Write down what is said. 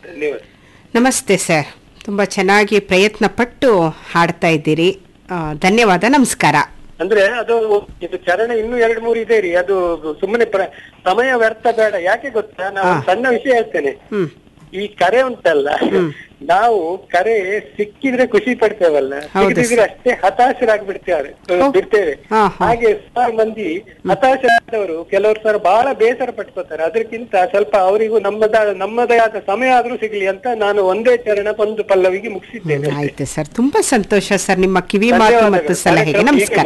ಧನ್ಯವಾದ ನಮಸ್ತೆ ಸರ್ ತುಂಬ ಚೆನ್ನಾಗಿ ಪ್ರಯತ್ನ ಪಟ್ಟು ಹಾಡ್ತಾ ಇದ್ದೀರಿ ಆ, ಧನ್ಯವಾದ ನಮಸ್ಕಾರ ಅಂದ್ರೆ ಅದು ಇದು ಚರಣ ಇನ್ನೂ ಎರಡು ಮೂರು ಇದೆ ರೀ ಅದು ಸುಮ್ಮನೆ ಪ್ರ- ಸಮಯ ವ್ಯರ್ಥ ಬೇಡ ಯಾಕೆ ಗೊತ್ತಾ ನಾವು ಒಂದು ಸಣ್ಣ ವಿಷಯ ಹೇಳ್ತೇನೆ ಹ್ಮ್ ಈ ಕರೆ ಉಂಟಲ್ಲ ನಾವು ಕರೆ ಸಿಕ್ಕಿದ್ರೆ ಖುಷಿ ಪಡ್ತೇವಲ್ಲ ಹೌದು ಸಿಗದಿದ್ರೆ ಅಷ್ಟೇ ಹತಾಶರಾಗ್ಬಿಡ್ತೇವೆ ಓ. ಬಿಡ್ತೇವೆ ಹಾ, ಹಾ. ಹಾಗೆ ಸುಮಾರು ಮಂದಿ ಹತಾಶರಾದವರು ಕೆಲವರು ಸರ್ ಬಹಳ ಬೇಸರ ಪಟ್ಕೋತಾರೆ ಅದಕ್ಕಿಂತ ಸ್ವಲ್ಪ ಅವರಿಗೂ ನಮ್ಮದ ನಮ್ಮದೇ ಆದ ಸಮಯ ಆದ್ರೂ ಸಿಗ್ಲಿ ಅಂತ ನಾನು ಒಂದೇ ಚರಣ ಒಂದು ಪಲ್ಲವಿಗೆ ಮುಗಿಸಿದ್ದೇನೆ ಆಯ್ತು ಸರ್ ತುಂಬಾ ಸಂತೋಷ ಸರ್ ನಿಮ್ಮ ಕಿವಿ ಮಾತು ಮತ್ತು ಧನ್ಯವಾದಗಳು. ಸಲಹೆಗೆ ಕಾರ್ಯಕ್ರಮ ನಮಸ್ಕಾರ